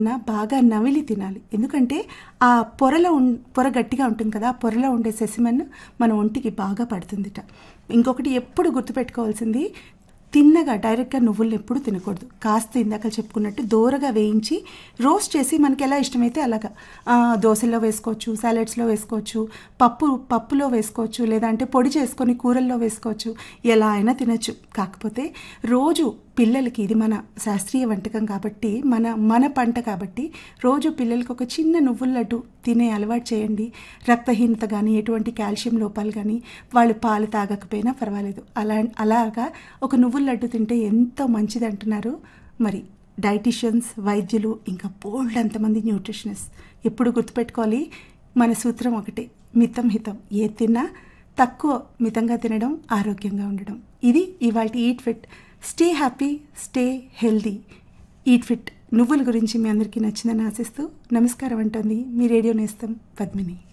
నా బాగా నమిలి తినాలి ఎందుకంటే ఆ పొరలో ఉన్ పొర గట్టిగా ఉంటుంది కదా ఆ పొరలో ఉండే సెసిమన్ మన ఒంటికి బాగా పడుతుందిట ఇంకొకటి ఎప్పుడు గుర్తుపెట్టుకోవాల్సింది తిన్నగా డైరెక్ట్గా నువ్వులను ఎప్పుడు తినకూడదు కాస్త ఇందాక చెప్పుకున్నట్టు దోరగా వేయించి రోస్ట్ చేసి మనకి ఎలా ఇష్టమైతే అలాగా ఆ, దోశల్లో వేసుకోవచ్చు సాలెడ్స్లో వేసుకోవచ్చు పప్పు పప్పులో వేసుకోవచ్చు లేదంటే పొడి చేసుకొని కూరల్లో వేసుకోవచ్చు ఎలా అయినా తినచ్చు కాకపోతే రోజు పిల్లలకి ఇది మన శాస్త్రీయ వంటకం కాబట్టి మన మన పంట కాబట్టి రోజు పిల్లలకి ఒక చిన్న నువ్వుల లడ్డు తినే అలవాటు చేయండి రక్తహీనత కానీ ఎటువంటి కాల్షియం లోపాలు కానీ వాళ్ళు పాలు తాగకపోయినా పర్వాలేదు అలా అలాగా ఒక నువ్వుల లడ్డు తింటే ఎంతో మంచిది అంటున్నారు మరి డైటీషియన్స్ వైద్యులు ఇంకా బోల్డ్ అంతమంది న్యూట్రిషనిస్ట్ ఎప్పుడు గుర్తుపెట్టుకోవాలి మన సూత్రం ఒకటే మితం హితం ఏ తిన్నా తక్కువ మితంగా తినడం ఆరోగ్యంగా ఉండడం ఇది ఇవాళ eat fit stay happy stay healthy eat fit నువ్వుల గురించి మీ అందరికీ నచ్చిందని ఆశిస్తూ నమస్కారం అంటోంది మీ రేడియో నేస్తం పద్మిని